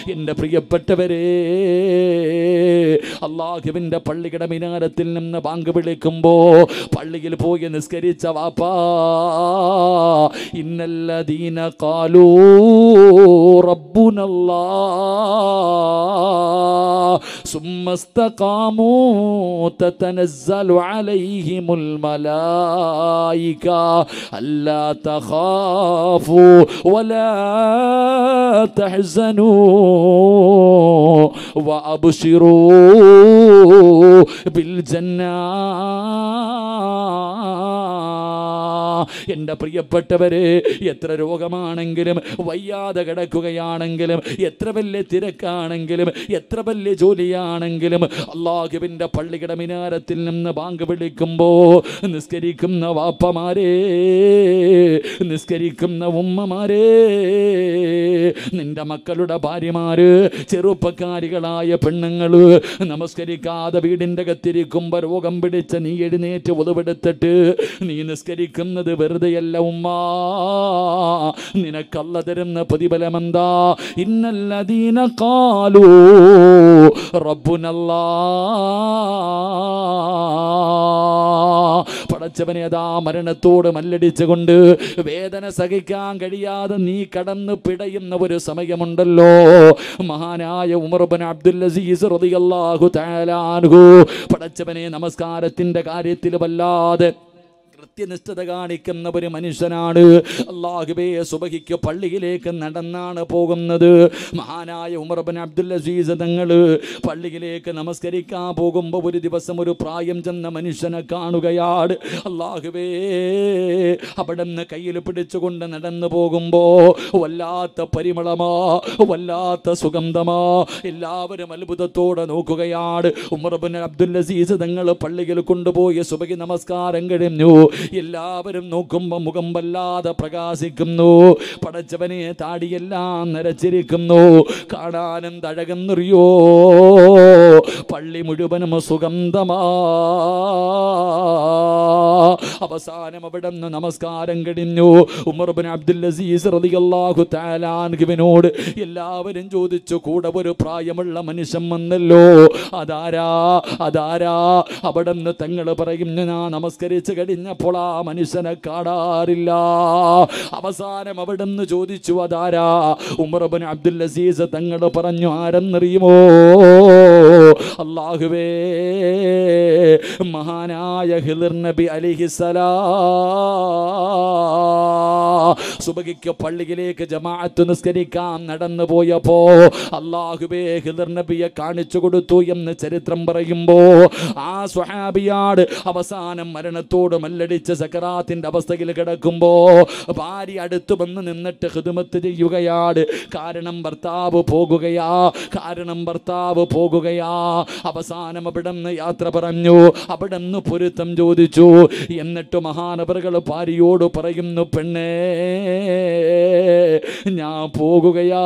എൻ്റെ പ്രിയപ്പെട്ടവരെ അള്ളാഹുവിൻ്റെ പള്ളിയുടെ മിനാരത്തിൽ നിന്ന് ബാങ്ക് വിളിക്കുമ്പോ പള്ളിയിൽ പോയി നിസ്കരിച്ച വാപ്പാ ഇന്നല്ലദീന കാലൂ റബ്ബുനല്ലാ ثم استقاموا تتنزل عليهم الملائكة ألا تخافوا ولا تحزنوا وأبشروا بالجنة എൻ്റെ പ്രിയപ്പെട്ടവരെ എത്ര രോഗമാണെങ്കിലും വയ്യാതെ കിടക്കുകയാണെങ്കിലും എത്ര വലിയ തിരക്കാണെങ്കിലും എത്ര വലിയ ജോലിയാണെങ്കിലും അള്ളാഹുവിൻ്റെ പള്ളിയുടെ മിനാരത്തിൽ നിന്ന് ബാങ്ക് വിളിക്കുമ്പോ നിസ്കരിക്കുന്ന വാപ്പമാരേ നിസ്കരിക്കുന്ന ഉമ്മമാരേ നിന്റെ മക്കളുടെ ഭാര്യമാര് ചെറുപ്പക്കാരികളായ പെണ്ണുങ്ങള് നമസ്കരിക്കാതെ വീടിൻ്റെ അകത്തിരിക്കുമ്പോ രോഗം പിടിച്ച് നീ എഴുന്നേറ്റ് ഒതുവെടുത്തിട്ട് നീ നിസ്കരിക്കുന്നത് വെറുതെയല്ല ഉമ്മ നിനക്കല്ല തരുന്ന പ്രതിഫലമെന്താ ഇന്നല്ലദീന കാലൂ റബ്ബുനല്ലാ പടച്ചവനെ അതാ മരണത്തോട് മല്ലടിച്ചുകൊണ്ട് വേദന സഹിക്കാൻ കഴിയാതെ നീ കടന്ന് പിടയുന്ന ഒരു സമയമുണ്ടല്ലോ മഹാനായ ഉമർബൻ അബ്ദുൽ അസീസ് റളിയല്ലാഹു തആല അൻഹു പടച്ചവനെ നമസ്കാരത്തിന്റെ കാര്യത്തിൽ വല്ലാതെ കൃത്യനിഷ്ഠത കാണിക്കുന്ന ഒരു മനുഷ്യനാണ് അള്ളാഹുബേ സുബഹിക്ക് പള്ളിയിലേക്ക് നടന്നാണ് പോകുന്നത് മഹാനായ ഉമർബൻ അബ്ദുൽ അസീസ് തങ്ങൾ പള്ളിയിലേക്ക് നമസ്കരിക്കാൻ പോകുമ്പോൾ ഒരു ദിവസം ഒരു പ്രായം ചെന്ന മനുഷ്യനെ കാണുകയാണ് അള്ളാഹുബേ അവിടെ നിന്ന് കയ്യിൽ പിടിച്ചുകൊണ്ട് നടന്നു പോകുമ്പോ വല്ലാത്ത പരിമളമാ വല്ലാത്ത സുഗന്ധമാ എല്ലാവരും അത്ഭുതത്തോടെ നോക്കുകയാണ് ഉമർബൻ അബ്ദുൽ അസീസ് തങ്ങൾ പള്ളിയിൽ കൊണ്ടുപോയി സുബഹി നമസ്കാരം കഴിഞ്ഞു എല്ലാവരും നോക്കുമ്പോൾ മുഖം വല്ലാതെ പ്രകാശിക്കുന്നു പടച്ചവനെ താടിയെല്ലാം നരച്ചിരിക്കുന്നു കാണാനും തഴകുന്നറിയോ പള്ളി മുഴുവനും സുഗന്ധമാ അവസാനം അവിടെ നിന്ന് നമസ്കാരം കഴിഞ്ഞു ഉമർബിൻ അബ്ദുൽ അസീസ് റളിയല്ലാഹു തആലാൻഹുവിനോട് എല്ലാവരും ചോദിച്ചു കൂടെ ഒരു പ്രായമുള്ള മനുഷ്യൻ വന്നല്ലോ അതാരാ അതാരാ അവിടെ നിന്ന് തങ്ങൾ പറയുന്നു ഞാൻ നമസ്കരിച്ച് കഴിഞ്ഞപ്പോൾ ആ മനുഷ്യനെ കാണാറില്ല അവസാനം അവിടെ നിന്ന് ചോദിച്ചു അതാരാ ഉമർബിൻ അബ്ദുൽ അസീസ് തങ്ങൾ പറഞ്ഞു ആരെന്നറിയുമോ അള്ളാഹുവേ മഹാനായ ഹിളിർ നബി അലിഹിസലാ സുബഹിക്ക് പള്ളിയിലേക്ക് ജമാഅത്ത് നിസ്കരിക്കാൻ നടന്നു പോയപ്പോ അള്ളാഹുബേ ഹിദർ നബിയെ കാണിച്ചു കൊടുത്തു എന്ന് ചരിത്രം പറയുമ്പോ ആ സ്വഹാബിയാട് അവസാനം മരണത്തോട് മല്ലടിച്ച് സക്കറാത്തിന്റെ അവസ്ഥയിൽ കിടക്കുമ്പോ ഭാര്യ അടുത്തു വന്ന് നിന്നിട്ട് ഹിദമത്ത് ചെയ്യുകയാണ് കാരണം ഭർത്താവ് പോകുകയാ കാരണം ഭർത്താവ് പോകുകയാ അവസാനം അവിടെ നിന്ന് യാത്ര പറഞ്ഞു അവിടെ നിന്ന് പൊരുത്തം ചോദിച്ചു എന്നിട്ട് മഹാനവറുകൾ ഭാര്യയോട് പറയുന്നു പെണ്ണേ ഞാൻ പോകുകയാ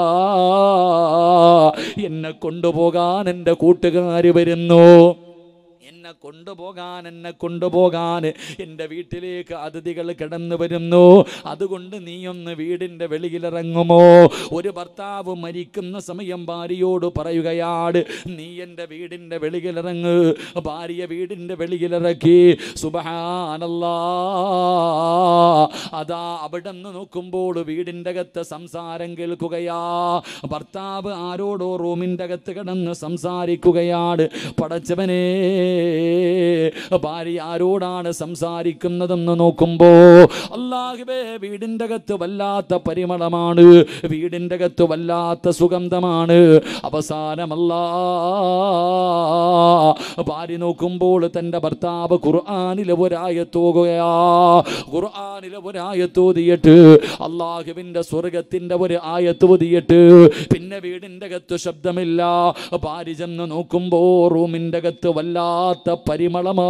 എന്നെ കൊണ്ടുപോകാൻ എൻ്റെ കൂട്ടുകാർ വരുന്നു എന്നെ കൊണ്ടുപോകാൻ എന്നെ കൊണ്ടുപോകാൻ എൻ്റെ വീട്ടിലേക്ക് അതിഥികൾ കിടന്നു വരുന്നു അതുകൊണ്ട് നീയൊന്ന് വീടിൻ്റെ വെളിയിലിറങ്ങുമോ ഒരു ഭർത്താവ് മരിക്കുന്ന സമയം ഭാര്യയോട് പറയുകയാണ് നീ എൻ്റെ വീടിൻ്റെ വെളിയിലിറങ്ങ് ഭാര്യ വീടിൻ്റെ വെളിയിലിറക്കി സുബഹാനല്ലാ അതാ അവിടെ നിന്ന് നോക്കുമ്പോൾ വീടിൻ്റെ അകത്ത് സംസാരം കേൾക്കുകയാ ഭർത്താവ് ആരോടോ റൂമിൻ്റെ അകത്ത് കിടന്ന് സംസാരിക്കുകയാണ് പടച്ചവനെ ഭാര്യ ആരോടാണ് സംസാരിക്കുന്നതെന്ന് നോക്കുമ്പോ അള്ളാഹുബേ വീടിൻ്റെ അകത്ത് വല്ലാത്ത പരിമളമാണ് വീടിൻ്റെ അകത്ത് വല്ലാത്ത സുഗന്ധമാണ് അവസാനമല്ലാ ഭാര്യ നോക്കുമ്പോൾ തൻ്റെ ഭർത്താവ് ഖുർആാനിലെ ഒരായത്തോകുകയാ ഖുർആാനിലെ ഒരായത്തോതിയിട്ട് അള്ളാഹുവിൻ്റെ സ്വർഗത്തിൻ്റെ ഒരു ആയത്തോതിയിട്ട് പിന്നെ വീടിൻ്റെ അകത്ത് ശബ്ദമില്ല ഭാര്യ ചെന്ന് നോക്കുമ്പോ റൂമിൻ്റെ അകത്ത് വല്ലാത്ത പരിമളമാ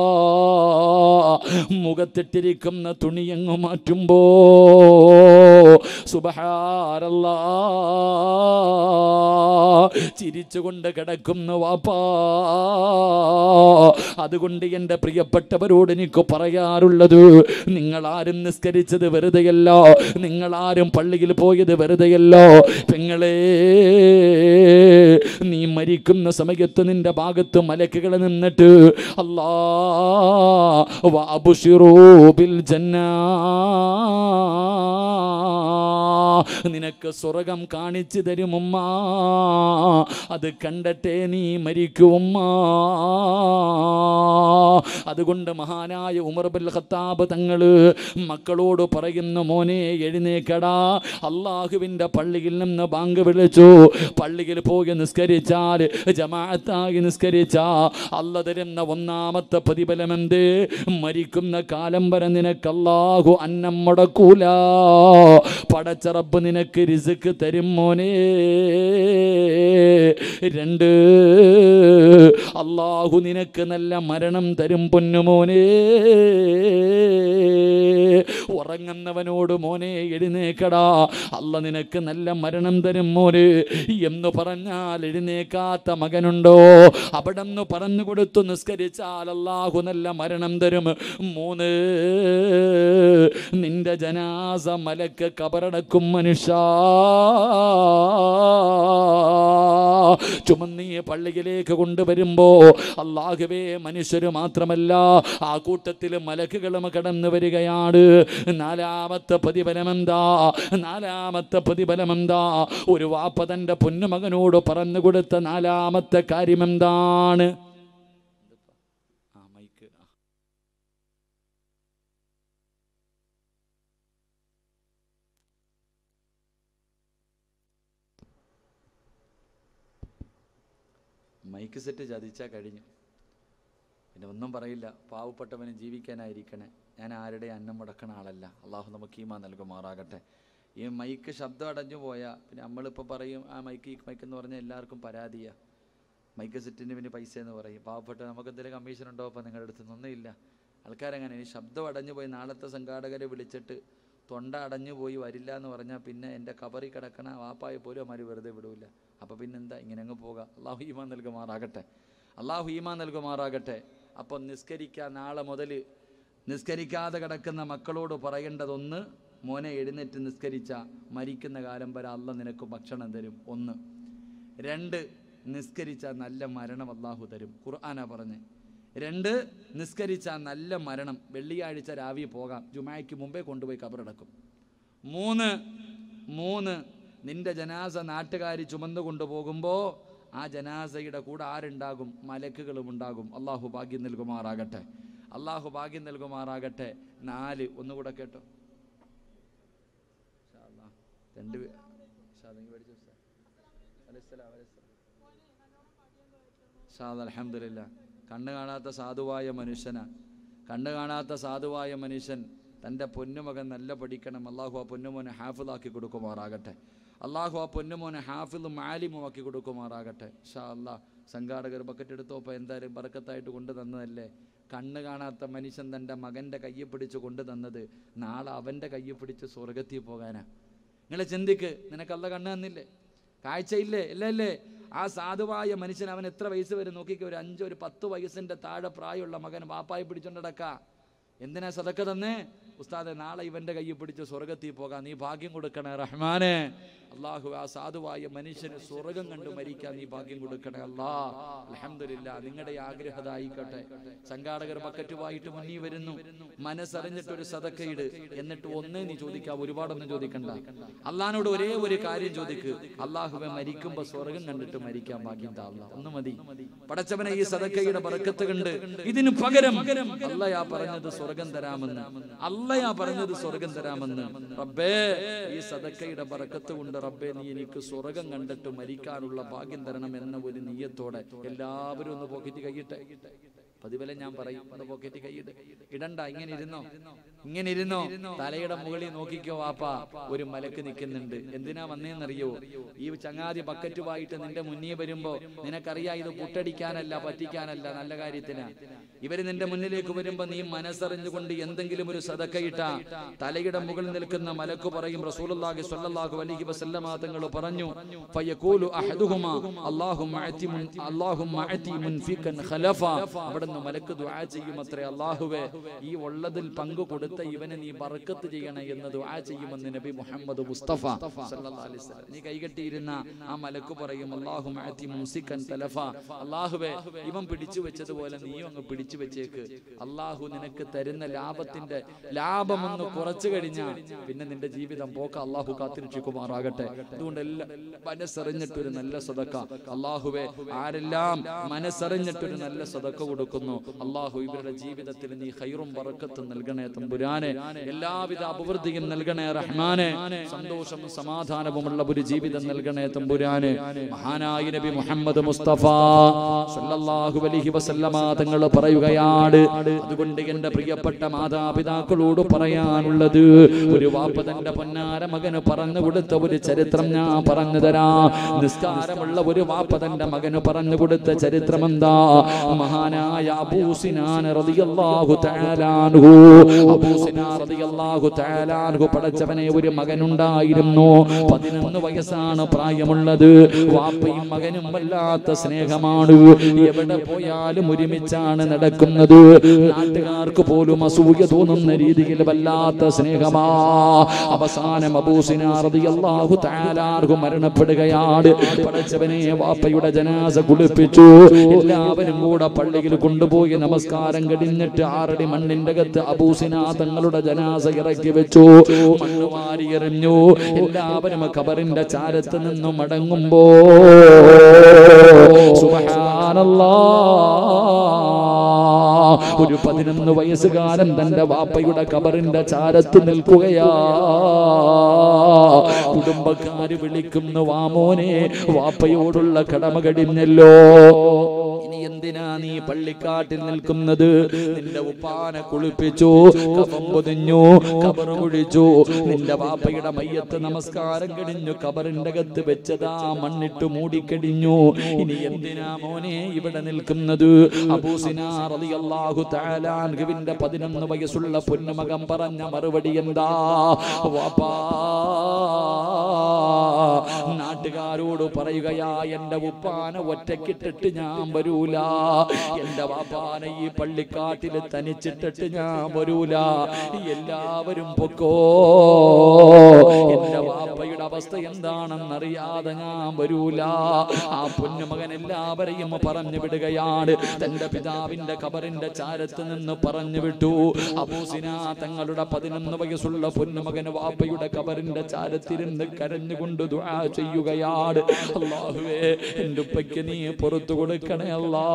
മുഖത്തിട്ടിരിക്കുന്ന തുണിയങ്ങ് മാറ്റുമ്പോ സുബഹാരല്ലാ ചിരിച്ചുകൊണ്ട് കിടക്കുന്നു വാപ്പാ അതുകൊണ്ട് എൻ്റെ പ്രിയപ്പെട്ടവരോട് എനിക്ക് പറയാറുള്ളത് നിങ്ങളാരും നിസ്കരിച്ചത് വെറുതെയല്ല നിങ്ങളാരും പള്ളിയിൽ പോയത് വെറുതെയല്ല പെങ്ങളെ മരിക്കുന്ന സമയത്ത് നിന്റെ ഭാഗത്ത് മലക്കുകൾ നിന്നിട്ട് അല്ലാ വഅബ്ശിറൂ ബിൽ ജന്നാ നിനക്ക് സ്വർഗം കാണിച്ചു തരുമുമ്മ അത് കണ്ടട്ടെ നീ മരിക്കുമ്മ അതുകൊണ്ട് മഹാനായ ഉമർ ബിൽ ഖത്താബ് തങ്ങള് മക്കളോട് പറയുന്നു മോനെ എഴുന്നേക്കടാ അള്ളാഹുവിൻ്റെ പള്ളിയിൽ നിന്ന് ബാങ്ക് വിളിച്ചു പള്ളിയിൽ പോയി നിസ്കരിച്ചാൽ ജമാഅത്തായി നിസ്കരിച്ച അല്ല തരുന്ന ഒന്നാമത്തെ പ്രതിഫലം എന്ത് മരിക്കുന്ന കാലം വരെ നിനക്ക് അല്ലാഹു അന്നം മുടക്കൂല പടച്ചറപ്പ് നിനക്ക് റിസുക്ക് തരും മോനെ രണ്ട് അള്ളാഹു നിനക്ക് നല്ല മരണം തരും പൊന്നുമോനെ ഉറങ്ങുന്നവനോട് മോനെ എഴുന്നേക്കടാ അല്ല നിനക്ക് നല്ല മരണം തരും മോനെ എന്ന് പറഞ്ഞാൽ എഴുന്നേക്കാത്ത മകനുണ്ടോ അവിടെ നിന്ന് പറഞ്ഞു കൊടുത്തു നിസ്കരിച്ചാൽ അല്ലാഹു നല്ല മരണം തരും മൂന്ന് നിന്റെ ജനാസ മലക്ക് കബറടക്കും മനുഷ്യ ചുമന്നീ പള്ളിയിലേക്ക് കൊണ്ടുവരുമ്പോ അള്ളാഹുവേ മനുഷ്യര് മാത്രമല്ല ആ കൂട്ടത്തിൽ മലക്കുകളും കടന്നു വരികയാണ് നാലാമത്തെ പ്രതിഫലമെന്താ നാലാമത്തെ പ്രതിഫലമെന്താ ഒരു വാപ്പ തന്റെ പൊന്നുമകനോട് പറഞ്ഞു കൊടുത്ത നാലാമത്തെ കാര്യമെന്താണ് ആ മൈക്ക് ആ മൈക്ക് സെറ്റ് ചതിച്ചാൽ കഴിഞ്ഞു പിന്നെ ഒന്നും പറയില്ല പാവപ്പെട്ടവന് ജീവിക്കാനായിരിക്കണേ ഞാൻ ആരുടെ അന്നം മുടക്കണ ആളല്ല അള്ളാഹു നമുക്ക് ഈമാ നൽകുമാറാകട്ടെ ഈ മൈക്ക് ശബ്ദം അടഞ്ഞു പോയാൽ പിന്നെ നമ്മളിപ്പോൾ പറയും ആ മൈക്ക് ഈ മൈക്ക് എന്ന് പറഞ്ഞാൽ എല്ലാവർക്കും പരാതിയാണ് മൈക്ക് സെറ്റിന് പിന്നെ പൈസ എന്ന് പറയും പാവപ്പെട്ട നമുക്ക് എന്തെങ്കിലും കമ്മീഷൻ ഉണ്ടോ അപ്പോൾ നിങ്ങളുടെ അടുത്ത് ഒന്നുമില്ല ആൾക്കാരങ്ങനെ ഈ ശബ്ദം അടഞ്ഞു പോയി നാളത്തെ സംഘാടകരെ വിളിച്ചിട്ട് തൊണ്ട അടഞ്ഞു പോയി വരില്ല എന്ന് പറഞ്ഞാൽ പിന്നെ എൻ്റെ കബറി കിടക്കണ വാപ്പായ പോലും അമാര് വെറുതെ വിടൂല അപ്പോൾ പിന്നെന്താ ഇങ്ങനെ അങ്ങ് പോകാം അള്ളാഹു ഈമാൻ നൽകുമാറാകട്ടെ അള്ളാഹു ഈമാൻ നൽകുമാറാകട്ടെ അപ്പം നിസ്കരിക്കാൻ നാളെ മുതൽ നിസ്കരിക്കാതെ കിടക്കുന്ന മക്കളോട് പറയേണ്ടതൊന്ന് മോനെ എഴുന്നേറ്റ് നിസ്കരിച്ച മരിക്കുന്ന കാലം വരെ അല്ല നിനക്ക് ഭക്ഷണം തരും ഒന്ന് രണ്ട് നിസ്കരിച്ച നല്ല മരണം അള്ളാഹു തരും ഖുർആാനാ പറഞ്ഞ് രണ്ട് നിസ്കരിച്ച നല്ല മരണം വെള്ളിയാഴ്ച രാവിലെ പോകാം ജുമായ്ക്ക് മുമ്പേ കൊണ്ടുപോയി കബറടക്കും മൂന്ന് മൂന്ന് നിന്റെ ജനാസ നാട്ടുകാർ ചുമന്നു കൊണ്ടുപോകുമ്പോൾ ആ ജനാസയുടെ കൂടെ ആരുണ്ടാകും മലക്കുകളും ഉണ്ടാകും അള്ളാഹു ഭാഗ്യം നൽകുമാറാകട്ടെ അള്ളാഹു ഭാഗ്യം നൽകുമാറാകട്ടെ നാല് ഒന്നുകൂടെ കേട്ടോ ഇൻഷാ അല്ലാ. രണ്ട് പേ- ഇൻഷാ അല്ലാ, ഇങ്ങ് പഠിച്ചോ ഉസ്താദ്. അലൈഹിസ്സലാം, അലൈഹിസ്സലാം. ഷാദ് അലഹമില്ല കണ്ണ് കാണാത്ത സാധുവായ മനുഷ്യനാ കണ്ണ് കാണാത്ത സാധുവായ മനുഷ്യൻ തൻ്റെ പൊന്നുമകൻ നല്ല പഠിക്കണം അള്ളാഹു ആ പൊന്നുമോനെ ഹാഫിളാക്കി കൊടുക്കുമാറാകട്ടെ അള്ളാഹു ആ പൊന്നുമോനെ ഹാഫിളും ആലിമും ആക്കി കൊടുക്കുമാറാകട്ടെ ഷാ അല്ലാ സംഘാടകർ ബക്കറ്റ് എടുത്തോപ്പോൾ എന്തായാലും ബറക്കത്തായിട്ട് കൊണ്ടു തന്നതല്ലേ കണ്ണ് കാണാത്ത മനുഷ്യൻ തൻ്റെ മകൻ്റെ കയ്യെ പിടിച്ച് കൊണ്ടു തന്നത് നാളെ അവൻ്റെ കയ്യെ പിടിച്ച് സ്വർഗത്തിൽ പോകാനാ നിങ്ങൾ ചിന്തിക്ക് നിനക്കല്ല കണ്ണ് തന്നില്ലേ കാഴ്ചയില്ലേ ഇല്ല ഇല്ലേ ആ സാധുവായ മനുഷ്യൻ അവൻ എത്ര വയസ്സ് വരും നോക്കിക്കോ ഒരു അഞ്ച് ഒരു പത്ത് വയസ്സിന്റെ താഴെ പ്രായമുള്ള മകൻ വാപ്പായി പിടിച്ചോണ്ടടക്ക എന്തിനാ സതക്ക തന്നേ ഉസ്താദെ നാളെ ഇവന്റെ കയ്യിൽ പിടിച്ച് സ്വർഗത്തിൽ പോകാൻ നീ ഭാഗ്യം കൊടുക്കണേ റഹ്മാനെ അള്ളാഹു ആ സാധുവായ മനുഷ്യന് സ്വർഗം കണ്ടു മരിക്കാൻ നീ ഭാഗ്യം കൊടുക്കണേ അല്ലാ അലഹമില്ല നിങ്ങളുടെ ആഗ്രഹത ആയിക്കോട്ടെ സംഘാടകർ ബക്കറ്റുമായിട്ട് മുന്നിൽ വരുന്നു മനസ്സറിഞ്ഞിട്ട് ഒരു സതക്കയിട് എന്നിട്ട് ഒന്നേ നീ ചോദിക്കാം ഒരുപാടൊന്നും ചോദിക്കണ്ട അള്ളഹാനോട് ഒരേ ഒരു കാര്യം ചോദിക്ക് അള്ളാഹുവെ മരിക്കുമ്പോ സ്വർഗം കണ്ടിട്ട് മരിക്കാൻ ഭാഗ്യം താള്ള ഒന്ന് മതി പടച്ചവനെ ഈ സദക്കയുടെ ബറക്കത്ത് കണ്ട് ഇതിന് പകരം അല്ലയാ പറഞ്ഞത് സ്വർഗം തരാമെന്ന് അല്ലയാ പറഞ്ഞത് സ്വർഗം തരാമെന്ന് റബ്ബേ ഈ സദക്കയുടെ ബറക്കത്ത് കൊണ്ട് റബ്ബേ നീ എനിക്ക് സ്വർഗം കണ്ടിട്ട് മരിക്കാനുള്ള ഭാഗ്യം തരണം എന്ന ഒരു നീയത്തോടെ എല്ലാവരും ഒന്ന് പോക്കറ്റ് കൈയിട്ടെ പ്രതിഫലം ഞാൻ പറയും ഒന്ന് പോക്കറ്റ് കൈയിട് ഇടണ്ട ഇങ്ങനെ ഇരുന്നോ ഇങ്ങനെ ഇരുന്നോ തലയുടെ മുകളിൽ നോക്കിക്കോ വാപ്പ ഒരു മലക്ക് നിൽക്കുന്നുണ്ട് എന്തിനാ വന്നേന്നറിയോ ഈ ചങ്ങാതി ബക്കറ്റുമായിട്ട് നിന്റെ മുന്നിൽ വരുമ്പോ നിനക്കറിയാം ഇത് പുട്ടടിക്കാനല്ല പറ്റിക്കാനല്ല നല്ല കാര്യത്തിനാ ഇവര് നിന്റെ മുന്നിലേക്ക് വരുമ്പോ നീ മനസ്സറിഞ്ഞുകൊണ്ട് എന്തെങ്കിലും ഒരു സദക്കയിട്ട തലയുടെ മുകളിൽ നിൽക്കുന്ന മലക്ക് പറയും റസൂലുള്ളാഹി സ്വല്ലല്ലാഹു അലൈഹി വസല്ലമ തങ്ങൾ പറഞ്ഞു ഫയഖൂലു അഹദുഹുമാ അല്ലാഹുമ്മ അതി മുൻ അല്ലാഹുമ്മ അതി മുൻഫികൻ ഖലഫ അവിടെ അവിടുന്ന് മലക്ക് ദുആ ചെയ്യുമത്രേ അള്ളാഹുവേ ഈ ഉള്ളതിൽ പങ്കു കൊടുത്ത ഇവനെ നീ ബർക്കത്ത് ചെയ്യണേ എന്ന് ദുആ ചെയ്യുമെന്ന് നബി മുഹമ്മദ് മുസ്തഫ സല്ലല്ലാഹു അലൈഹി വസല്ലം നീ കൈകെട്ടിയിരുന്ന ആ മലക്ക് പറയും അല്ലാഹു മഅതി മുംസിക്കൻ തലഫ അള്ളാഹുവേ ഇവൻ പിടിച്ചു വെച്ചതുപോലെ നീയും അങ്ങ് പിടിച്ചു വെച്ചേക്ക് അള്ളാഹു നിനക്ക് തരുന്ന ലാഭത്തിന്റെ ലാഭം ഒന്ന് കുറച്ചു കഴിഞ്ഞാൽ പിന്നെ നിന്റെ ജീവിതം പോക്ക അള്ളാഹു കാത്തിരക്ഷിക്കുമാറാകട്ടെ അതുകൊണ്ട് എല്ലാം മനസ്സറിഞ്ഞിട്ടൊരു നല്ല സദക്ക അള്ളാഹുവെ ആരെല്ലാം മനസ്സറിഞ്ഞിട്ടൊരു നല്ല സദക്ക കൊടുക്കുന്നു അള്ളാഹു ഇവരുടെ ജീവിതത്തിൽ നീ ഹൈറും വറക്കത്തും നൽകണേ തമ്പുരാനെ എല്ലാവിധ അഭിവൃദ്ധിയും നൽകണേ റഹ്മാനെ സന്തോഷവും സമാധാനവുമുള്ള ഒരു ജീവിതം നൽകണേ തമ്പുരാനെ മഹാനായ നബി മുഹമ്മദ് മുസ്തഫ സല്ലല്ലാഹു അലൈഹി വസല്ലമ തങ്ങൾ പറയുകയാണ് അതുകൊണ്ട് എന്റെ പ്രിയപ്പെട്ട മാതാപിതാക്കളോട് പറയാനുള്ളത് ഒരു വാപ്പ തന്റെ പൊന്നാര മകന് പറഞ്ഞു കൊടുത്ത ഒരു ചരിത്രം ഞാൻ പറഞ്ഞു തരാം നിസ്കാരമുള്ള ഒരു വാപ്പ തന്റെ മകന് പറഞ്ഞു കൊടുത്ത ചരിത്രം എന്താ മഹാനായ അബൂസിനാൻ റളിയല്ലാഹു തആല അൻഹു അബൂസിനാൻ റളിയല്ലാഹു തആല അൻഹു പടച്ചവനെ ഒരു മകനുണ്ടായിരുന്നു പതിനൊന്ന് വയസ്സാണ് പ്രായമുള്ളത് വാപ്പയും മകനും വല്ലാത്ത സ്നേഹമാണ് എവിടെ പോയാലും ഒരുമിച്ചാണ് നടക്കുന്നത് നാട്ടുകാർക്ക് പോലും അസൂയ തോന്നുന്ന രീതിയിൽ വല്ലാത്ത സ്നേഹമാ അവസാനം അബൂസിനാർദിയല്ലാഹു താലാർഹു മരണപ്പെടുകയാണ് പടച്ചവനെ വാപ്പയുടെ ജനാസ കുളിപ്പിച്ചു എല്ലാവരും കൂടെ പള്ളിയിൽ കൊണ്ടുപോയി നമസ്കാരം കഴിഞ്ഞിട്ട് ആറടി മണ്ണിന്റെ അകത്ത് അബൂസിന തങ്ങളുടെ ജനാസ ഇറക്കി വെച്ചു മണ്ണ് വാരി എറിഞ്ഞു എല്ലാവരും ഖബറിന്റെ ചാരത്ത് നിന്നും മടങ്ങുമ്പോ സുബ്ഹാനല്ലാഹ് ഒരു പതിനൊന്ന് വയസ്സുകാരൻ തന്റെ വാപ്പയുടെ കബറിന്റെ ചാരത്ത് നിൽക്കുകയാ കുടുംബക്കാര് വിളിക്കുന്നു വാമോനെ വാപ്പയോടുള്ള കടമ കടിഞ്ഞല്ലോ ഇനി എന്തിനാ നീ പള്ളിക്കാട്ടിൽ നിൽക്കുന്നത് നിന്റെ ഉപ്പാനെ കുളിപ്പിച്ചു കഫം പൊതിഞ്ഞു കബർ കുഴിച്ചു നിന്റെ വാപ്പയുടെ മയ്യത്ത് നമസ്കാരം കഴിഞ്ഞു കബറിന്റെ അകത്ത് വെച്ചതാ മണ്ണിട്ട് മൂടിക്കടിഞ്ഞു ഇനി എന്തിനാ മോനെ ഇവിടെ നിൽക്കുന്നത് അബൂസിനാഹു താലാൻഹുവിന്റെ പതിനൊന്ന് വയസ്സുള്ള പൊന്നുമകൻ പറഞ്ഞ മറുപടി എന്താ വാപ്പാ നാട്ടുകാരോട് പറയുകയാ എന്റെ ഉപ്പാനെ ഒറ്റക്കിട്ടിട്ട് ഞാൻ വരൂല എന്റെ വാപ്പാനെ ഈ പള്ളിക്കാട്ടിൽ തനിച്ചിട്ടിട്ട് ഞാൻ വരൂല എല്ലാവരും പൊക്കോ എന്റെ വാപ്പയുടെ അവസ്ഥ എന്താണെന്നറിയാതെ ഞാൻ വരൂല ആ പൊന്നുമകൻ എല്ലാവരെയും പറഞ്ഞു വിടുകയാണ് തന്റെ പിതാവിന്റെ കബറിന്റെ ചാരത്ത് നിന്ന് പറഞ്ഞു വിട്ടു അബൂസിന തങ്ങളുടെ പതിനൊന്ന് വയസ്സുള്ള പൊന്നുമകന് വാപ്പയുടെ കബറിന്റെ ചാരത്തിരുന്ന് കരഞ്ഞുകൊണ്ട് ദുആ ചെയ്യുകയാണ് അള്ളാഹുവേ എന്റെ ഉപ്പയ്ക്ക് നീ പുറത്തു കൊടുക്കണേ അല്ലാ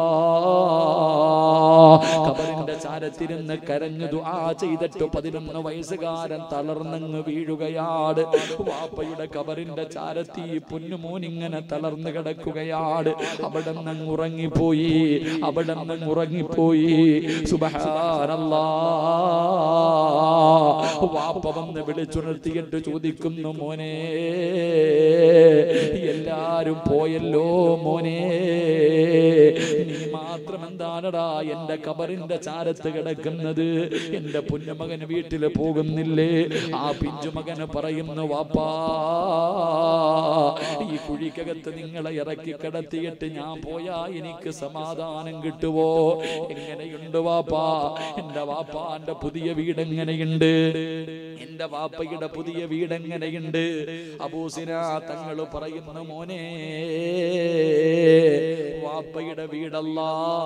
കബറിന്റെ ചാരത്തിരുന്ന് കരഞ്ഞു ദുആ ചെയ്തിട്ട് പതിനൊന്ന് വയസ്സുകാരൻ തളർന്നങ്ങ് വീഴുകയാണ് വാപ്പയുടെ കബറിന്റെ ചാരത്തി പൊന്നുമോൻ ഇങ്ങനെ തളർന്നു കിടക്കുകയാണ് അവിടെ നിന്ന് ഉറങ്ങിപ്പോയി അവിടെ നിന്ന് ഉറങ്ങിപ്പോയി സുബഹാനല്ലാ വാപ്പ വന്ന് വിളിച്ചുണർത്തിയിട്ട് ചോദിക്കുന്നു മോനെ എല്ലാരും പോയല്ലോ മോനെ നീ മാത്രം എന്താണടാ എന്റെ കബറിന്റെ ചാരത്ത് കിടക്കുന്നത് എന്റെ പുന്നമകൻ വീട്ടിൽ പോകുന്നില്ലേ ആ പിഞ്ചുമകന് പറയുന്നു വാപ്പാ ഈ കുഴിക്കകത്ത് നിങ്ങളെ ഇറക്കി കിടത്തിയിട്ട് ഞാൻ പോയാ എനിക്ക് സമാധാനം കിട്ടുവോ എങ്ങനെയുണ്ട് വാപ്പാ എന്റെ വാപ്പാന്റെ പുതിയ വീട് എങ്ങനെയുണ്ട് എന്റെ വാപ്പയുടെ പുതിയ വീട് എങ്ങനെയുണ്ട് അബൂസിന തങ്ങൾ പറയുന്നു മോനെ വാപ്പയുടെ വീടല്ല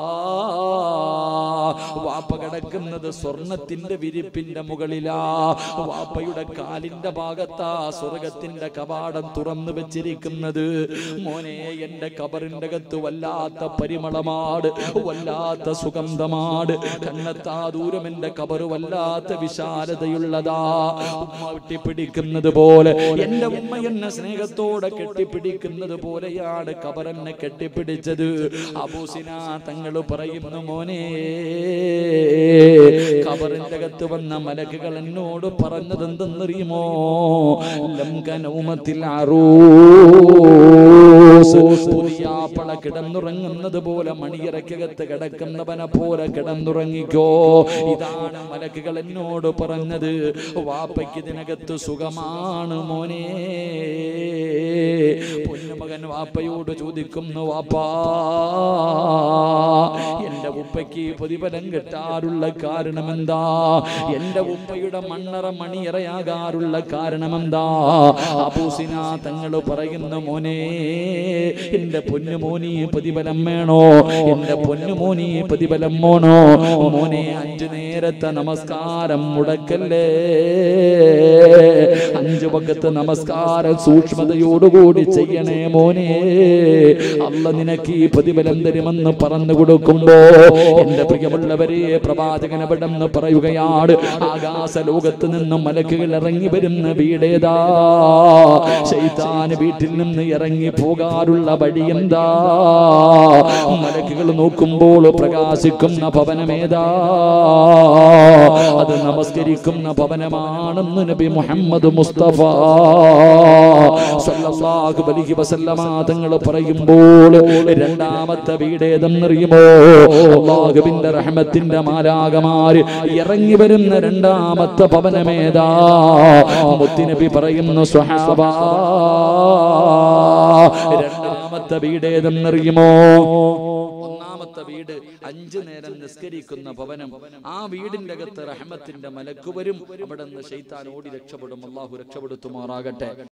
വാപ്പ കിടക്കുന്നത് സ്വർണത്തിന്റെ വിരിപ്പിന്റെ മുകളിലാ വാപ്പയുടെ കാലിന്റെ ഭാഗത്താ സ്വർഗത്തിന്റെ കവാടം തുറന്നു വെച്ചിരിക്കുന്നത് മോനെ എന്റെ കബറിന്റെ അകത്ത് വല്ലാത്ത പരിമളമാട് വല്ലാത്ത സുഗന്ധമാട് കണ്ണെത്താ ദൂരം എന്റെ കബറ് വല്ലാത്ത വിശാലതയുള്ളതാ ഉമ്മ കെട്ടിപ്പിടിക്കുന്നത് പോലെ എന്റെ ഉമ്മ എന്നെ സ്നേഹത്തോടെ കെട്ടിപ്പിടിക്കുന്നത് പോലെയാണ് കബറെന്നെ കെട്ടിപ്പിടിച്ചത് അബൂസിന തങ്ങൾ പറയുന്നു മോനെ കബറിന്റെ അകത്ത് വന്ന മലക്കുകൾ എന്നോട് പറഞ്ഞത് എന്തെന്നറിയുമോ ലംഘനൗമത്തിൽ പുതിയാപ്പള കിടന്നുറങ്ങുന്നത് പോലെ മണിയറക്കകത്ത് കിടക്കുന്നവനെ പോലെ കിടന്നുറങ്ങിക്കോ ഇതാണ് മലക്കുകൾ എന്നോട് പറഞ്ഞത് വാപ്പയ്ക്ക് ഇതിനകത്ത് സുഖമാണ് മോനെ പൊന്നുമകൻ വാപ്പയോട് ചോദിക്കുന്നു വാപ്പാ എന്റെ ഉപ്പയ്ക്ക് പ്രതിഫലം കിട്ടാറുള്ള കാരണം എന്താ എന്റെ ഉപ്പയുടെ മണ്ണറ മണിയറയാകാറുള്ള കാരണം എന്താ അബൂസിന തങ്ങൾ പറയുന്ന മോനെ എന്റെ പൊന്നുമോനി പ്രതിഫലം വേണോ എന്റെ പൊന്നുമോനി പ്രതിഫലം മോണോ മോനെ അഞ്ചു നേരത്തെ നമസ്കാരം മുടക്കല്ലേ അഞ്ചു പക്കത്ത് നമസ്കാരം സൂക്ഷ്മതയോടുകൂടി ചെയ്യണേ മോനെ അല്ല നിനക്ക് ഈ പ്രതിഫലം തരുമെന്ന് പറഞ്ഞു കൊടുക്കുമ്പോ എന്റെ പ്രിയമുള്ളവരെ പ്രവാചകൻ എവിടെന്ന് പറയുകയാണ് ആകാശ ലോകത്ത് നിന്നും മലക്കുകൾ ഇറങ്ങി വരുന്ന വീടേതാ ശൈത്താൻ വീട്ടിൽ നിന്ന് ഇറങ്ങി പോകാറുള്ള വഴി എന്താ മലക്കുകൾ നോക്കുമ്പോൾ പ്രകാശിക്കുന്ന ഭവനമേതാ അത് നമസ്കരിക്കുന്ന ഭവനമാണെന്ന് നബി മുഹമ്മദ് മുസ്തഫ സല്ലല്ലാഹു അലൈഹി വസല്ലമ തങ്ങൾ പറയുമ്പോൾ രണ്ടാമത്തെ വീട് ഏതെന്നറിയുമോ അള്ളാഹുവിന്റെ റഹ്മത്തിന്റെ മാലാകമാര് ഇറങ്ങി വരുന്ന രണ്ടാമത്തെ ഭവനമേതാ മുത്തുനബി പറയുന്നു സ്വഹാബ രണ്ടാമത്തെ വീട് ഏതെന്നറിയുമോ ഒന്നാമത്തെ വീട് അഞ്ചു നേരം നിസ്കരിക്കുന്ന ഭവനം ആ വീടിന്റെ അകത്ത് റഹ്മത്തിന്റെ മലക്ക് വരും അവിടെ നിന്ന് ഷെയ്ത്താൻ ഓടി രക്ഷപ്പെടും അള്ളാഹു രക്ഷപ്പെടുത്തുമാറാകട്ടെ